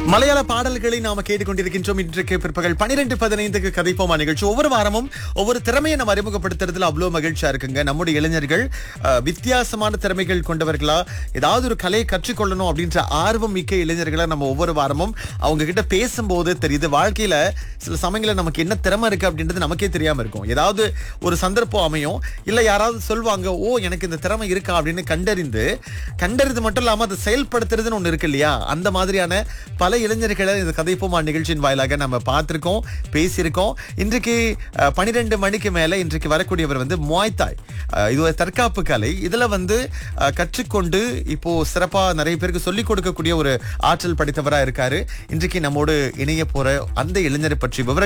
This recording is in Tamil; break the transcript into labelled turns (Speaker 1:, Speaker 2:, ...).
Speaker 1: மலையாள பாடல்களை நாம கேட்டுக்கொண்டிருக்கின்றோம் இன்றைக்கு பிற்பகல் பனிரெண்டு பதினைந்துக்கு கதைப்போமா நிகழ்ச்சி ஒவ்வொரு வாரமும் ஒவ்வொரு திறமையை நம்ம அறிமுகப்படுத்துறதுல அவ்வளவு மகிழ்ச்சியா இருக்குங்க நம்முடைய இளைஞர்கள் அஹ், வித்தியாசமான திறமைகள் கொண்டவர்களா ஏதாவது ஒரு கலையை கற்றுக்கொள்ளணும் அப்படின்ற ஆர்வம் மிக்க இளைஞர்களா நம்ம ஒவ்வொரு வாரமும் அவங்க கிட்ட பேசும்போது தெரியுது வாழ்க்கையில சில சமயங்களில் நமக்கு என்ன திறமை இருக்கு அப்படின்றது நமக்கே தெரியாம இருக்கும் ஏதாவது ஒரு சந்தர்ப்பம் அமையும் இல்ல யாராவது சொல்லுவாங்க ஓ எனக்கு இந்த திறமை இருக்கா அப்படின்னு கண்டறிந்து கண்டறிந்து மட்டும் இல்லாம அதை செயல்படுத்துறதுன்னு ஒண்ணு இருக்கு இல்லையா அந்த மாதிரியான பல இளைஞர்களை இந்த கதைப்போமா நிகழ்ச்சியின் வாயிலாக நம்ம பார்த்திருக்கோம் பேசியிருக்கோம் இன்றைக்கு பனிரெண்டு மணிக்கு மேல இன்றைக்கு வரக்கூடியவர் வந்து முவாய்த்தாய் அஹ், இது ஒரு தற்காப்பு கலை இதுல வந்து அஹ், கற்றுக்கொண்டு இப்போ சிறப்பா நிறைய பேருக்கு சொல்லிக் கொடுக்கக்கூடிய ஒரு ஆற்றல் படைத்தவரா இருக்காரு இன்றைக்கு நம்மோடு இணைய போற அந்த இளைஞரை பற்றி விவர